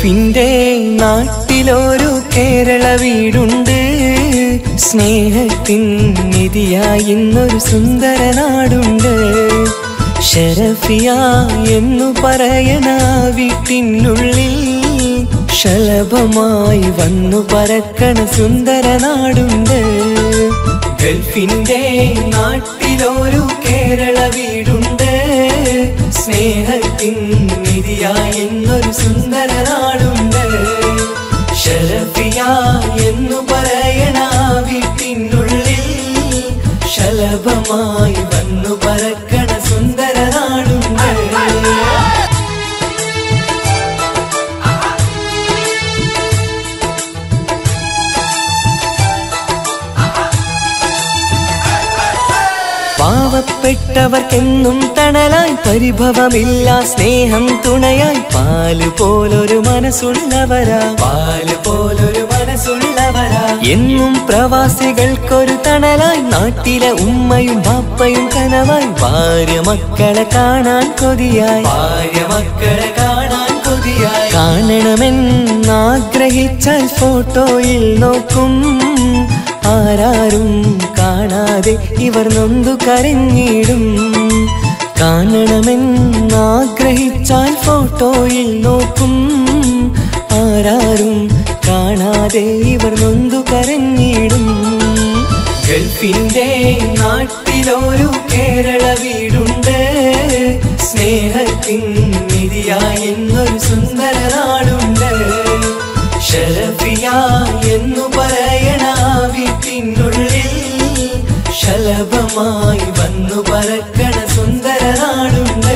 ഗൾഫിന്റെ നാട്ടിലൊരു കേരള വീടുണ്ട് സ്നേഹത്തിൻ നിധിയായി ഇന്നൊരു സുന്ദര നാടുണ്ട് ഷരഫിയ എന്നു പറയണ വീട്ടിനുള്ളിൽ ശലഭമായി വന്നു പറക്കണ സുന്ദര നാടുണ്ട് ഗൾഫിന്റെ നാട്ടിലൊരു കേരള വീടുണ്ട് സ്നേഹത്തിൻ നിധിയായി എന്നൊരു സുന്ദര നാടുണ്ട് ഷരഫിയ എന്നു പറയണ വീട്ടിനുള്ളിൽ ശലഭമായി വന്നു പറക്കണ സുന്ദര നാടുണ്ട് പാവപ്പെട്ടവർക്കെന്നും തണലായി പരിഭവമില്ല സ്നേഹം തുണയായി പാല് പോലൊരു മനസ്സുള്ളവരാ പാല് പോലൊരു മനസ്സുള്ളവരാ എന്നും പ്രവാസികൾക്കൊരു തണലായി നാട്ടിലെ ഉമ്മയും ബാപ്പയും കനവായി ഭാര്യ മക്കളെ കാണാൻ കൊതിയായി ഭാര്യ മക്കളെ കാണാൻ കൊതിയായി കാണണമെന്നാഗ്രഹിച്ചാൽ ഫോട്ടോയിൽ നോക്കും ആരാരും കാണാതെ ഇവർ നൊന്തു കരഞ്ഞിടും കാണണമെന്നാഗ്രഹിച്ചാൽ ഫോട്ടോയിൽ നോക്കും ആരാരും കാണാതെ ഇവർ നൊന്തു കരഞ്ഞിടും ഗൾഫിന്റെ നാട്ടിലൊരു കേരള വീടുണ്ട് സ്നേഹത്തിൻ നിധിയായി എന്നൊരു സുന്ദര നാടുണ്ട് ഷരഫിയ എന്നു പറയണ വീട്ടിനുള്ളിൽ ശലഭമായി വന്നു പറക്കണ സുന്ദര നാടുണ്ട്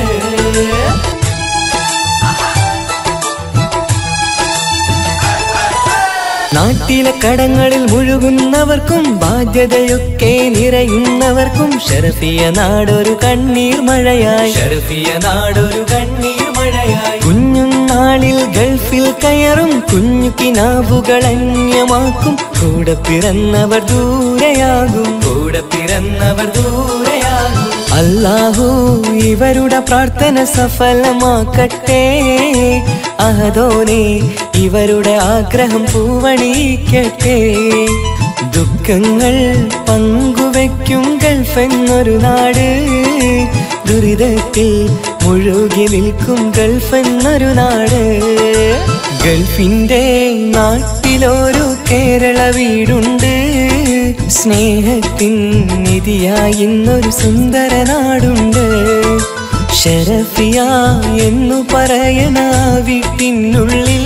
നാട്ടിലെ കടങ്ങളിൽ മുഴുകുന്നവർക്കും ബാധ്യതയൊക്കെ നിറയുന്നവർക്കും ഷറഫിയ നാടൊരു കണ്ണീർ മഴയായി ഷറഫിയ നാടൊരു കണ്ണീർ മഴയായി കുഞ്ഞുനാളിൽ ഗൾഫിൽ കയറും കുഞ്ഞു കിനാവുകൾ അന്യമാക്കും കൂടെ പിറന്നവർ ദൂരെയാകും കൂടെ പിറന്നവർ ദൂരെയാകും അല്ലാഹു ഇവരുടെ പ്രാർത്ഥന സഫലമാക്കട്ടെ അഹദോനെ ഇവരുടെ ആഗ്രഹം പൂവണിക്കട്ടെ ദുഃഖങ്ങൾ പങ്കുവെക്കും ഗൾഫ് എന്നൊരു നാട് ദുരിതത്തിൽ മുഴുകി നിൽക്കും ഗൾഫ് എന്നൊരു നാട് ഗൾഫിന്റെ നാട്ടിലൊരു കേരള വീടുണ്ട് സ്നേഹത്തിൻ നിധിയായി ഇന്നൊരു സുന്ദര നാടുണ്ട് ഷരഫിയ എന്നു പറയണ വീട്ടിനുള്ളിൽ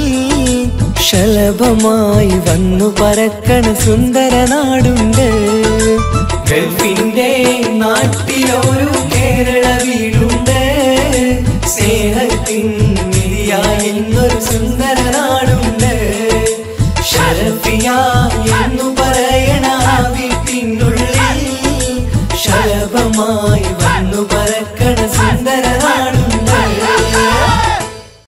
ശലഭമായി വന്നു പറക്കണ സുന്ദര നാടുണ്ട് ഗൾഫിന്റെ നാട്ടിലൊരു കേരള വീടുണ്ട് സ്നേഹത്തിൻ നിധിയായി എന്നൊരു സുന്ദര നാടുണ്ട് ഷരഫിയ എന്നു പറയണ വീട്ടിനുള്ളിൽ ശലഭമായി